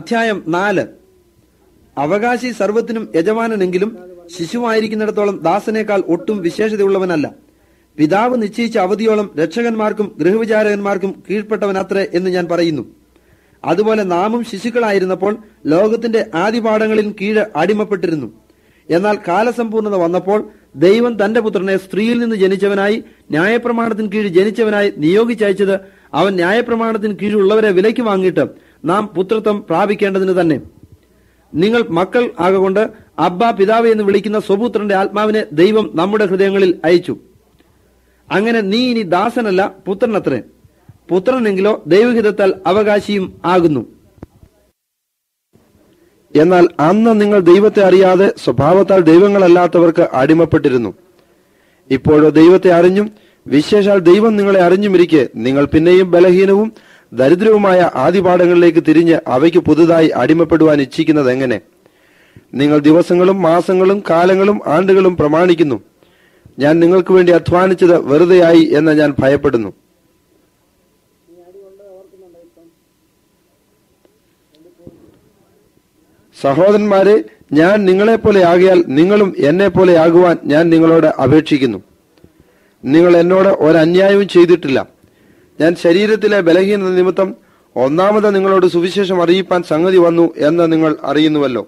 അധ്യായം നാല് അവകാശി സർവത്തിനും യജമാനനെങ്കിലും ശിശുവായിരിക്കുന്നിടത്തോളം ദാസനേക്കാൾ ഒട്ടും വിശേഷതയുള്ളവനല്ല പിതാവ് നിശ്ചയിച്ച അവധിയോളം രക്ഷകന്മാർക്കും ഗൃഹവിചാരകന്മാർക്കും കീഴ്പ്പെട്ടവനത്രേ എന്ന് ഞാൻ പറയുന്നു അതുപോലെ നാമും ശിശുക്കളായിരുന്നപ്പോൾ ലോകത്തിന്റെ ആദിപാഠങ്ങളിൽ കീഴ് അടിമപ്പെട്ടിരുന്നു എന്നാൽ കാലസമ്പൂർണത വന്നപ്പോൾ ദൈവം തന്റെ പുത്രനെ സ്ത്രീയിൽ നിന്ന് ജനിച്ചവനായി ന്യായപ്രമാണത്തിന് കീഴ് ജനിച്ചവനായി നിയോഗിച്ചയച്ചത് അവൻ ന്യായപ്രമാണത്തിന് കീഴുള്ളവരെ വിലയ്ക്ക് വാങ്ങിയിട്ട് നാം പുത്രത്വം പ്രാപിക്കേണ്ടതിന് തന്നെ നിങ്ങൾ മക്കൾ ആകൊണ്ട് അബ്ബ പിതാവ് എന്ന് വിളിക്കുന്ന സ്വപുത്രന്റെ ആത്മാവിനെ ദൈവം നമ്മുടെ ഹൃദയങ്ങളിൽ അയച്ചു അങ്ങനെ നീ ഇനി ദാസനല്ല പുത്രനത്രേ പുത്രനെങ്കിലോ ദൈവഹിതത്താൽ അവകാശിയും ആകുന്നു എന്നാൽ അന്ന് നിങ്ങൾ ദൈവത്തെ അറിയാതെ സ്വഭാവത്താൽ ദൈവങ്ങളല്ലാത്തവർക്ക് അടിമപ്പെട്ടിരുന്നു ഇപ്പോഴോ ദൈവത്തെ അറിഞ്ഞും വിശേഷാൽ ദൈവം നിങ്ങളെ അറിഞ്ഞുമിരിക്കെ നിങ്ങൾ പിന്നെയും ബലഹീനവും ദരിദ്രവുമായ ആദിപാഠങ്ങളിലേക്ക് തിരിഞ്ഞ് അവയ്ക്ക് പുതുതായി അടിമപ്പെടുവാൻ ഇച്ഛിക്കുന്നത് എങ്ങനെ നിങ്ങൾ ദിവസങ്ങളും മാസങ്ങളും കാലങ്ങളും ആണ്ടുകളും പ്രമാണിക്കുന്നു ഞാൻ നിങ്ങൾക്ക് വേണ്ടി അധ്വാനിച്ചത് വെറുതെയായി എന്ന് ഞാൻ ഭയപ്പെടുന്നു സഹോദരന്മാരെ ഞാൻ നിങ്ങളെപ്പോലെ ആകിയാൽ നിങ്ങളും എന്നെ പോലെ ആകുവാൻ ഞാൻ നിങ്ങളോട് അപേക്ഷിക്കുന്നു നിങ്ങൾ എന്നോട് ഒരന്യായവും ചെയ്തിട്ടില്ല ഞാൻ ശരീരത്തിലെ ബലഹീനത നിമിത്തം ഒന്നാമത് നിങ്ങളോട് സുവിശേഷം അറിയിപ്പാൻ സംഗതി വന്നു എന്ന് നിങ്ങൾ അറിയുന്നുവല്ലോ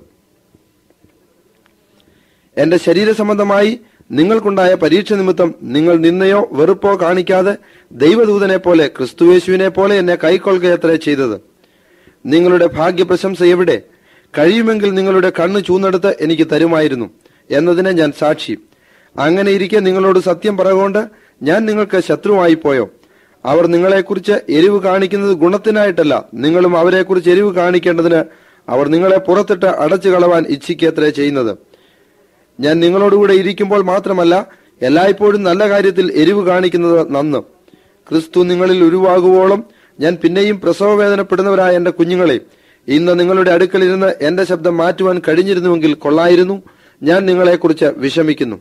എന്റെ ശരീര സംബന്ധമായി നിങ്ങൾക്കുണ്ടായ പരീക്ഷ നിമിത്തം നിങ്ങൾ നിന്നയോ വെറുപ്പോ കാണിക്കാതെ ദൈവദൂതനെ പോലെ ക്രിസ്തുവേശുവിനെ പോലെ എന്നെ കൈക്കൊള്ളുകയത്രേ ചെയ്തത് നിങ്ങളുടെ ഭാഗ്യപ്രശംസ എവിടെ കഴിയുമെങ്കിൽ നിങ്ങളുടെ കണ്ണ് ചൂന്നെടുത്ത് എനിക്ക് തരുമായിരുന്നു എന്നതിനെ ഞാൻ സാക്ഷി അങ്ങനെ ഇരിക്കെ നിങ്ങളോട് സത്യം പറകൊണ്ട് ഞാൻ നിങ്ങൾക്ക് ശത്രുവായി പോയോ അവർ നിങ്ങളെക്കുറിച്ച് എരിവ് കാണിക്കുന്നത് ഗുണത്തിനായിട്ടല്ല നിങ്ങളും അവരെക്കുറിച്ച് എരിവ് കാണിക്കേണ്ടതിന് അവർ നിങ്ങളെ പുറത്തിട്ട് അടച്ചു കളവാൻ ഇച്ഛിക്കത്രേ ചെയ്യുന്നത് ഞാൻ നിങ്ങളോടുകൂടെ ഇരിക്കുമ്പോൾ മാത്രമല്ല എല്ലായ്പ്പോഴും നല്ല കാര്യത്തിൽ എരിവ് കാണിക്കുന്നത് നന്ന് ക്രിസ്തു നിങ്ങളിൽ ഉരുവാകുവോളം ഞാൻ പിന്നെയും പ്രസവവേദനപ്പെടുന്നവരായ എന്റെ കുഞ്ഞുങ്ങളെ ഇന്ന് നിങ്ങളുടെ അടുക്കലിരുന്ന് എന്റെ ശബ്ദം മാറ്റുവാൻ കഴിഞ്ഞിരുന്നുവെങ്കിൽ കൊള്ളായിരുന്നു ഞാൻ നിങ്ങളെക്കുറിച്ച് വിഷമിക്കുന്നു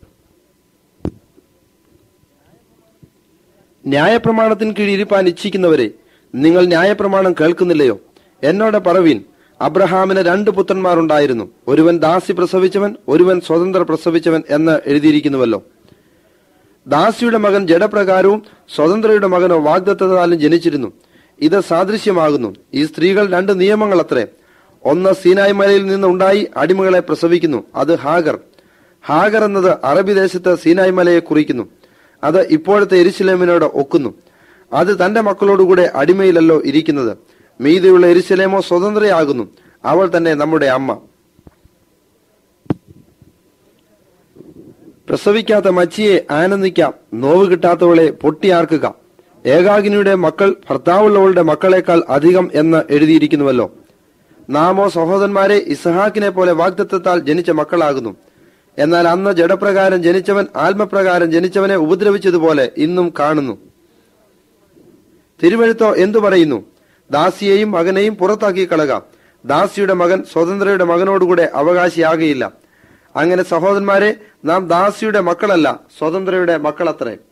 ന്യായപ്രമാണത്തിന് കീഴിരിപ്പാൻ ഇച്ഛിക്കുന്നവരെ നിങ്ങൾ ന്യായപ്രമാണം കേൾക്കുന്നില്ലയോ എന്നോട് പറവീൻ അബ്രഹാമിന് രണ്ട് പുത്രന്മാരുണ്ടായിരുന്നു ഒരുവൻ ദാസി പ്രസവിച്ചവൻ ഒരുവൻ സ്വതന്ത്ര പ്രസവിച്ചവൻ എന്ന് എഴുതിയിരിക്കുന്നുവല്ലോ ദാസിയുടെ മകൻ ജഡപ്രകാരവും സ്വതന്ത്രയുടെ മകനോ വാഗ്ദത്തതാലും ജനിച്ചിരുന്നു ഇത് സാദൃശ്യമാകുന്നു ഈ സ്ത്രീകൾ രണ്ട് നിയമങ്ങൾ അത്രേ ഒന്ന് സീനായ് മലയിൽ നിന്നുണ്ടായി അടിമകളെ പ്രസവിക്കുന്നു അത് ഹാഗർ ഹാഗർ എന്നത് അറബി ദേശത്ത് സീനായ് മലയെ കുറിക്കുന്നു അത് ഇപ്പോഴത്തെ എരിശിലേമിനോട് ഒക്കുന്നു അത് തന്റെ മക്കളോടുകൂടെ അടിമയിലല്ലോ ഇരിക്കുന്നത് മീതിയുള്ള എരിശിലേമോ സ്വതന്ത്രയാകുന്നു അവൾ തന്നെ നമ്മുടെ അമ്മ പ്രസവിക്കാത്ത മച്ചിയെ ആനന്ദിക്കാം നോവ് കിട്ടാത്തവളെ പൊട്ടിയാർക്കുക ഏകാകിനിയുടെ മക്കൾ ഭർത്താവുള്ളവളുടെ മക്കളെക്കാൾ അധികം എന്ന് എഴുതിയിരിക്കുന്നുവല്ലോ നാമോ സഹോദരന്മാരെ ഇസഹാക്കിനെ പോലെ വാഗ്ദത്വത്താൽ ജനിച്ച മക്കളാകുന്നു എന്നാൽ അന്ന് ജഡപ്രകാരം ജനിച്ചവൻ ആത്മപ്രകാരം ജനിച്ചവനെ ഉപദ്രവിച്ചതുപോലെ ഇന്നും കാണുന്നു തിരുവഴുത്തോ എന്തു പറയുന്നു ദാസിയെയും മകനെയും പുറത്താക്കി കളക ദാസിയുടെ മകൻ സ്വതന്ത്രയുടെ മകനോടുകൂടെ അവകാശിയാകയില്ല അങ്ങനെ സഹോദരന്മാരെ നാം ദാസിയുടെ മക്കളല്ല സ്വതന്ത്രയുടെ മക്കളത്രേ